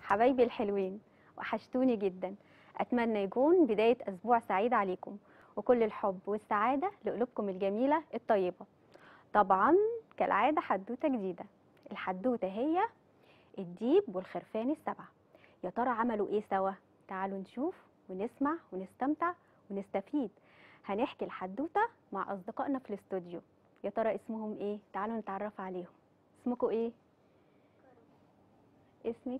حبايبي الحلوين وحشتوني جدا أتمنى يكون بداية أسبوع سعيد عليكم وكل الحب والسعادة لقلوبكم الجميلة الطيبة طبعا كالعادة حدوتة جديدة الحدوتة هي الديب والخرفان السبعة يا ترى عملوا ايه سوا تعالوا نشوف ونسمع ونستمتع ونستفيد هنحكي الحدوتة مع أصدقائنا في الاستوديو يا ترى اسمهم ايه تعالوا نتعرف عليهم اسمكوا ايه اسمك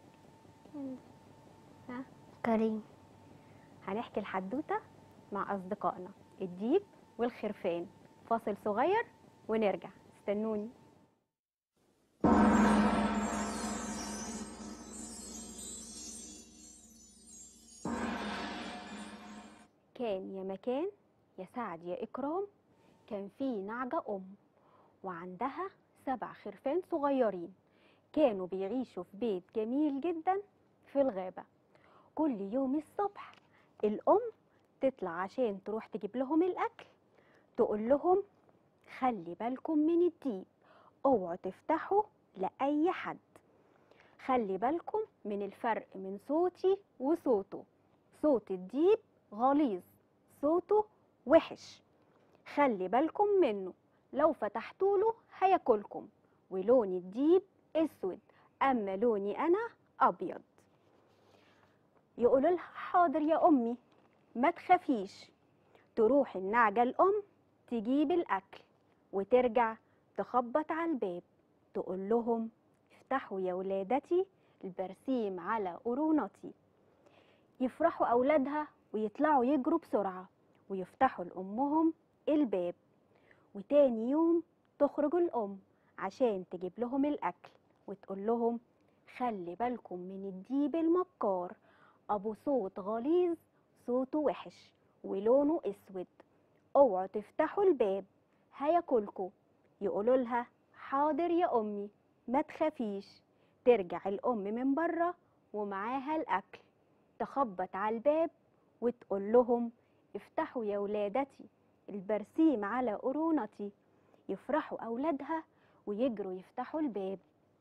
ها كريم هنحكي الحدوتة مع أصدقائنا الديب والخرفان فاصل صغير ونرجع استنوني كان يا مكان يا سعد يا إكرام كان في نعجة أم وعندها سبع خرفان صغيرين كانوا بيعيشوا في بيت جميل جدا في الغابة كل يوم الصبح الأم تطلع عشان تروح تجيب لهم الأكل تقول لهم خلي بالكم من الديب اوعوا تفتحوا لأي حد خلي بالكم من الفرق من صوتي وصوته صوت الديب غليظ صوته وحش خلي بالكم منه لو فتحتوله هياكلكم ولون الديب اسود اما لوني انا ابيض يقولوا لها حاضر يا امي ما تخافيش تروح النعجه الام تجيب الاكل وترجع تخبط على الباب تقول لهم افتحوا يا ولادتي البرسيم على قرونتي يفرحوا اولادها ويطلعوا يجروا بسرعه ويفتحوا لامهم الباب وتاني يوم تخرج الام عشان تجيب لهم الاكل وتقول لهم خلي بالكم من الديب المكار ابو صوت غليظ صوته وحش ولونه اسود اوعوا تفتحوا الباب هياكلكوا يقولوا لها حاضر يا امي ما تخافيش ترجع الام من بره ومعاها الاكل تخبط على الباب وتقول لهم افتحوا يا ولادتي البرسيم على قرونتي يفرحوا اولادها ويجروا يفتحوا الباب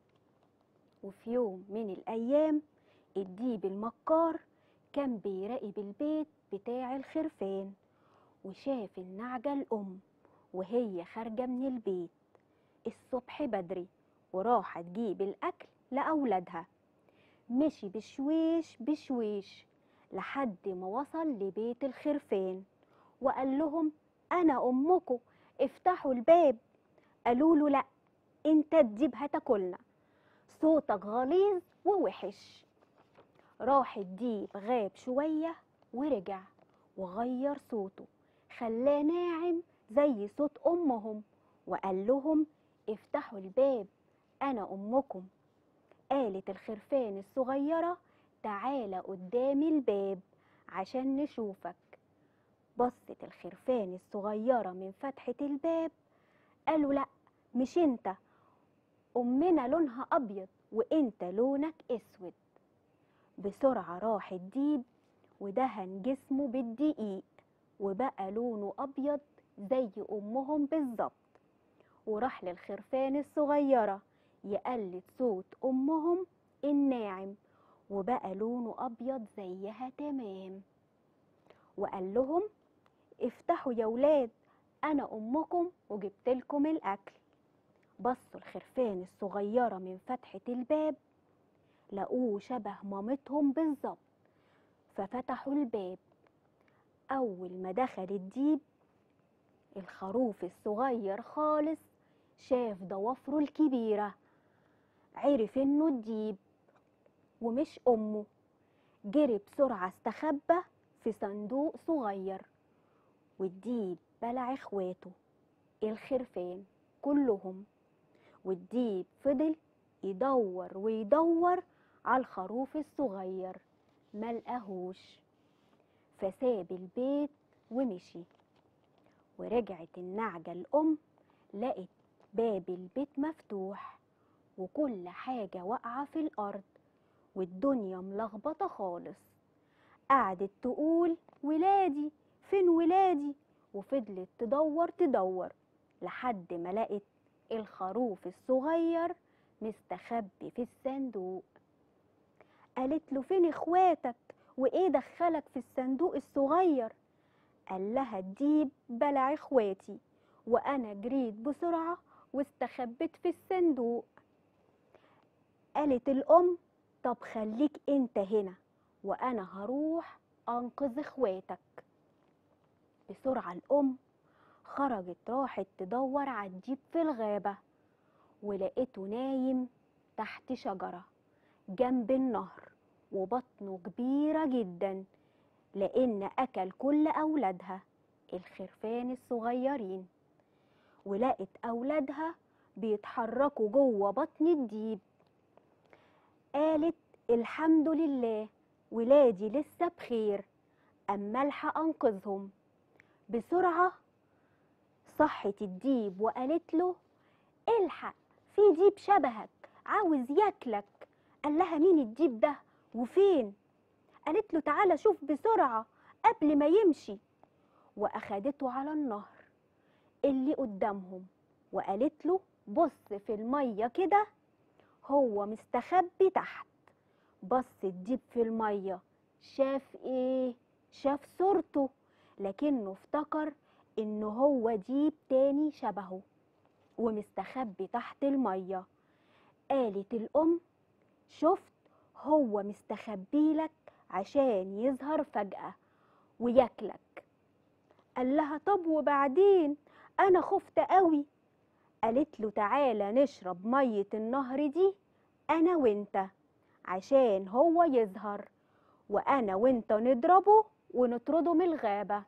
وفي يوم من الايام الديب المكار كان بيراقب البيت بتاع الخرفان وشاف النعجة الأم وهي خارجة من البيت الصبح بدري وراحة تجيب الأكل لأولادها مشي بشويش بشويش لحد ما وصل لبيت الخرفان وقال لهم أنا أمكم افتحوا الباب قالوا له لأ انت الديب هتاكلنا صوتك غليظ ووحش راح الديب غاب شوية ورجع وغير صوته خلاه ناعم زي صوت أمهم وقال لهم افتحوا الباب أنا أمكم قالت الخرفان الصغيرة تعالى قدام الباب عشان نشوفك بصت الخرفان الصغيرة من فتحة الباب قالوا لأ مش انت أمنا لونها أبيض وانت لونك أسود بسرعة راح الديب ودهن جسمه بالدقيق وبقى لونه أبيض زي أمهم بالظبط وراح للخرفان الصغيرة يقلد صوت أمهم الناعم وبقى لونه أبيض زيها تمام وقال لهم افتحوا يا ولاد أنا أمكم وجبتلكم الأكل بصوا الخرفان الصغيرة من فتحة الباب لقوه شبه مامتهم بالظبط ففتحوا الباب أول ما دخل الديب الخروف الصغير خالص شاف ضوافره الكبيرة عرف إنه الديب ومش أمه جري بسرعة استخبى في صندوق صغير والديب بلع إخواته الخرفان كلهم والديب فضل يدور ويدور على الخروف الصغير ملقاهوش فساب البيت ومشي ورجعت النعجة الأم لقت باب البيت مفتوح وكل حاجة واقعة في الأرض والدنيا ملخبطة خالص قعدت تقول ولادي فين ولادي وفضلت تدور تدور لحد ما لقت الخروف الصغير مستخبي في الصندوق قالت له فين اخواتك وايه دخلك في الصندوق الصغير قال لها الديب بلع اخواتي وانا جريت بسرعه واستخبيت في الصندوق قالت الام طب خليك انت هنا وانا هروح انقذ اخواتك بسرعه الام خرجت راحت تدور على الديب في الغابه ولقيته نايم تحت شجره جنب النهر وبطنه كبيره جدا لان اكل كل اولادها الخرفان الصغيرين ولقت اولادها بيتحركوا جوه بطن الديب قالت الحمد لله ولادي لسه بخير اما الحق انقذهم بسرعه صحت الديب وقالت له الحق في ديب شبهك عاوز ياكلك قال لها مين الديب ده وفين قالت له تعالى شوف بسرعه قبل ما يمشي واخدته على النهر اللي قدامهم وقالت له بص في الميه كده هو مستخبي تحت بص الديب في الميه شاف ايه شاف صورته لكنه افتكر ان هو ديب تاني شبهه ومستخبي تحت الميه قالت الام شفت هو مستخبي لك عشان يظهر فجأة وياكلك قال لها طب وبعدين انا خفت قوي قالت له تعالى نشرب مية النهر دي انا وانت عشان هو يظهر وانا وانت نضربه ونطرده من الغابة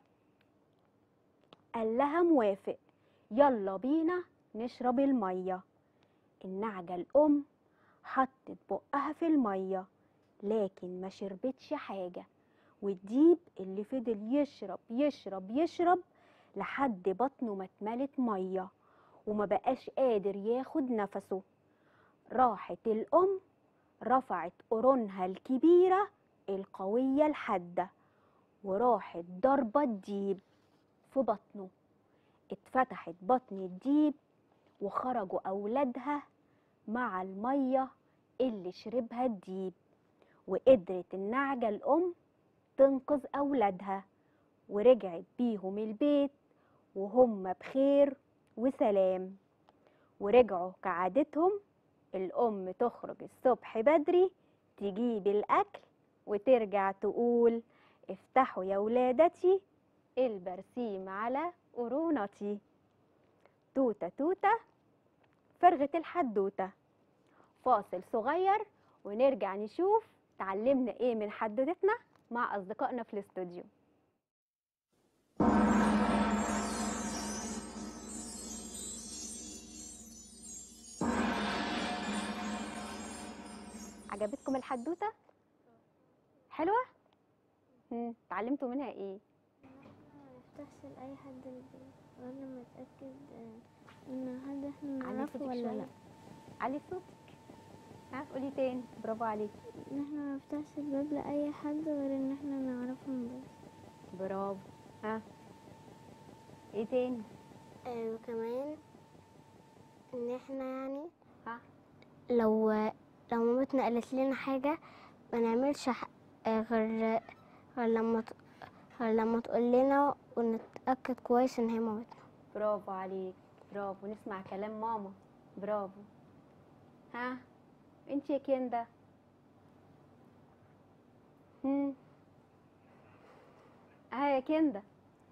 قال لها موافق يلا بينا نشرب المية النعجة الأم حطت بقها في المية لكن ما شربتش حاجة والديب اللي فضل يشرب يشرب يشرب لحد بطنه ما اتملت مية وما بقاش قادر ياخد نفسه راحت الأم رفعت قرونها الكبيرة القوية الحادة وراحت ضربة الديب في بطنه اتفتحت بطن الديب وخرجوا أولادها مع المية اللي شربها الديب وقدرت النعجة الأم تنقذ أولادها ورجعت بيهم البيت وهم بخير وسلام ورجعوا كعادتهم الأم تخرج الصبح بدري تجيب الأكل وترجع تقول افتحوا يا ولادتي البرسيم على قرونتي توتة توتة فرغة الحدوتة فاصل صغير ونرجع نشوف تعلمنا ايه من حدوتتنا مع أصدقائنا في الاستوديو عجبتكم الحدوتة؟ حلوة؟ مم، اتعلمتوا منها ايه؟ ما نفتحش لأي حد البيت غير لما اتأكد آه، ان حد احنا علي نعرفه صوتك ولا شوية لا علي صوتك ها قولي تاني برافو عليكي ان احنا ما نفتحش الباب لأي حد غير ان احنا نعرفهم بس برافو ها ايه تاني وكمان ان احنا يعني ها لو لو مامتنا قالت لنا حاجة ما نعملش ح- آه، غير غير لما ت- غير لما تقول لنا ونتأكد كويس ان هي مامتنا برافو عليك برافو نسمع كلام ماما برافو ها انت يا كندا هم ها يا كندا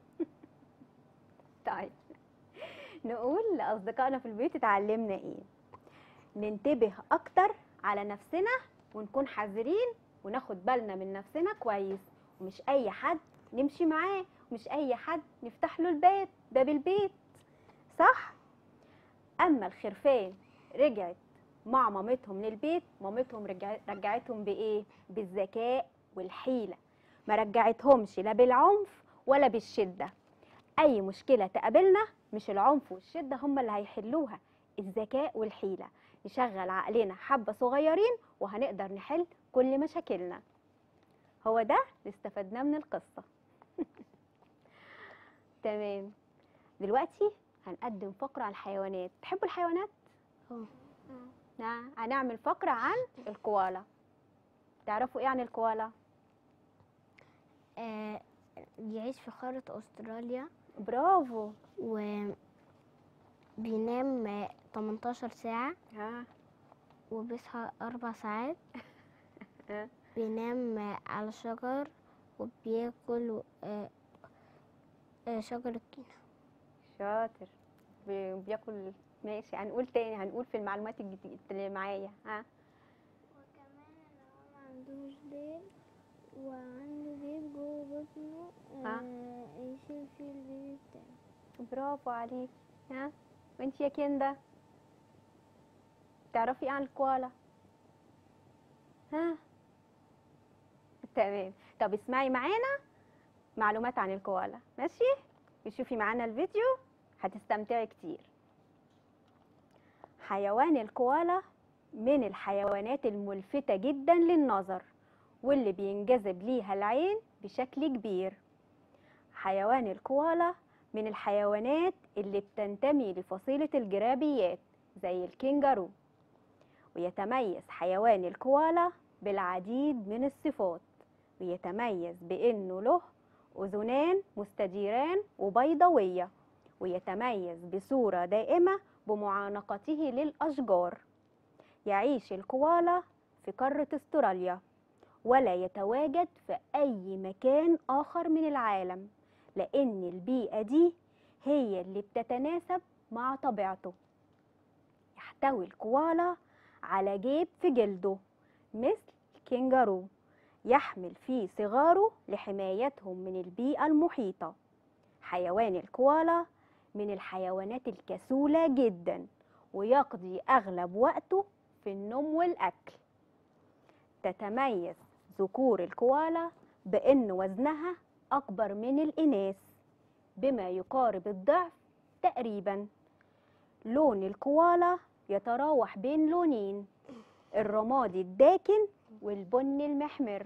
طيب نقول لأصدقائنا في البيت اتعلمنا ايه ننتبه أكتر على نفسنا ونكون حذرين وناخد بالنا من نفسنا كويس ومش أي حد نمشي معاه ومش أي حد نفتح له الباب باب البيت صح؟ أما الخرفان رجعت مع مامتهم للبيت مامتهم رجع- رجعتهم بإيه؟ بالذكاء والحيلة ما رجعتهمش لا بالعنف ولا بالشدة أي مشكلة تقابلنا مش العنف والشدة هم اللي هيحلوها الذكاء والحيلة نشغل عقلنا حبة صغيرين وهنقدر نحل كل مشاكلنا هو ده اللي استفدناه من القصة تمام دلوقتي هنقدم فقرة عن الحيوانات تحبوا الحيوانات؟ اه نعم هنعمل فقرة عن الكوالا تعرفوا ايه عن الكوالا آه بيعيش في قارة أستراليا برافو وبينام آه، 18 ساعة ها وبيصحى أربع ساعات ها. بينام آه، على شجر وبياكل آه، آه، شجر الكينة شاطر بي- بياكل ماشي هنقول تاني هنقول في المعلومات الجديدة اللي معايا ها وكمان ان هو ما عندوش بيض وعنده بيض جوه بطنه ها. آه، يشيل فيه البيض بتاعه برافو عليك ها وانت يا كندا تعرفي ايه عن الكوالا ها تمام طب اسمعي معانا معلومات عن الكوالا ماشي وشوفي معانا الفيديو هتستمتعي كتير حيوان الكوالا من الحيوانات الملفتة جدا للنظر واللي بينجذب ليها العين بشكل كبير حيوان الكوالا من الحيوانات اللي بتنتمي لفصيلة الجرابيات زي الكنجارو ويتميز حيوان الكوالا بالعديد من الصفات ويتميز بأنه له أذنان مستديران وبيضاوية ويتميز بصورة دائمة بمعانقته للأشجار يعيش الكوالا في قارة استراليا ولا يتواجد في أي مكان آخر من العالم لأن البيئة دي هي اللي بتتناسب مع طبيعته يحتوي الكوالا على جيب في جلده مثل الكنجارو يحمل فيه صغاره لحمايتهم من البيئة المحيطة حيوان الكوالا من الحيوانات الكسولة جدا ويقضي أغلب وقته في النوم والأكل تتميز ذكور الكوالا بأن وزنها أكبر من الإناث بما يقارب الضعف تقريبا لون الكوالا يتراوح بين لونين الرمادي الداكن والبني المحمر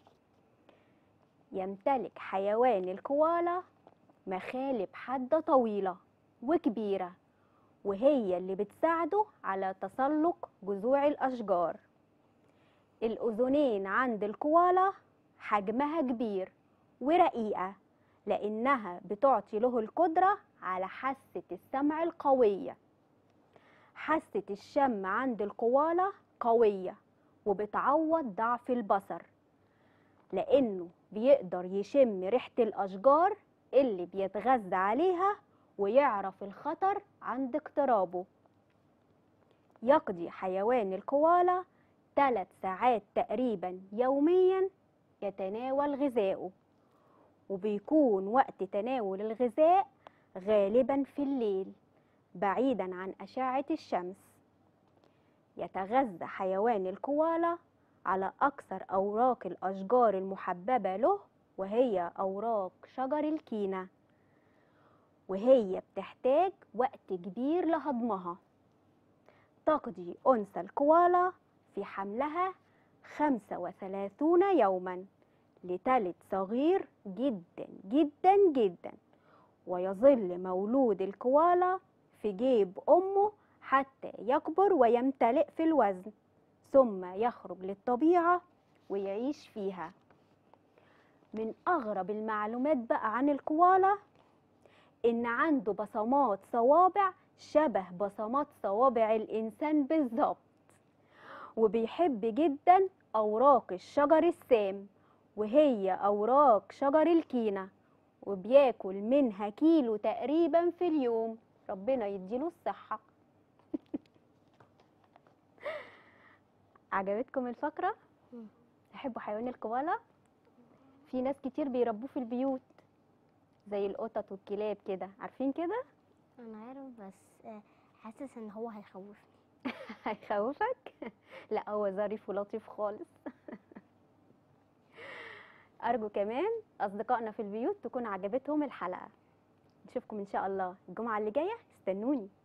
يمتلك حيوان الكوالا مخالب حادة طويلة وكبيرة وهي اللي بتساعده على تسلق جذوع الأشجار الأذنين عند الكوالا حجمها كبير ورقيقة لأنها بتعطي له القدرة على حاسة السمع القوية حاسة الشم عند الكوالا قوية وبتعوض ضعف البصر لأنه بيقدر يشم ريحة الأشجار اللي بيتغذى عليها ويعرف الخطر عند اقترابه يقضي حيوان الكوالا ثلاث ساعات تقريبا يوميا يتناول غذائه وبيكون وقت تناول الغذاء غالبا في الليل بعيدا عن أشعة الشمس يتغذى حيوان الكوالا على أكثر أوراق الأشجار المحببة له وهي أوراق شجر الكينة وهي بتحتاج وقت كبير لهضمها تقضي أنثى الكوالا في حملها 35 يوما لتلد صغير جدا جدا جدا ويظل مولود الكوالا في جيب أمه حتى يكبر ويمتلئ في الوزن ثم يخرج للطبيعة ويعيش فيها من أغرب المعلومات بقى عن الكوالا إن عنده بصمات صوابع شبه بصمات صوابع الإنسان بالظبط وبيحب جدا أوراق الشجر السام وهي أوراق شجر الكينة وبياكل منها كيلو تقريبا في اليوم ربنا يديله الصحة عجبتكم الفقرة؟ مم. تحبوا حيوان الكوالا؟ في ناس كتير بيربوه في البيوت زي القطط والكلاب كده عارفين كده؟ انا عارف بس آه، حاسس ان هو هيخوفني هيخوفك؟ لا هو ظريف ولطيف خالص أرجو كمان أصدقائنا في البيوت تكون عجبتهم الحلقة نشوفكم إن شاء الله الجمعة اللي جاية استنوني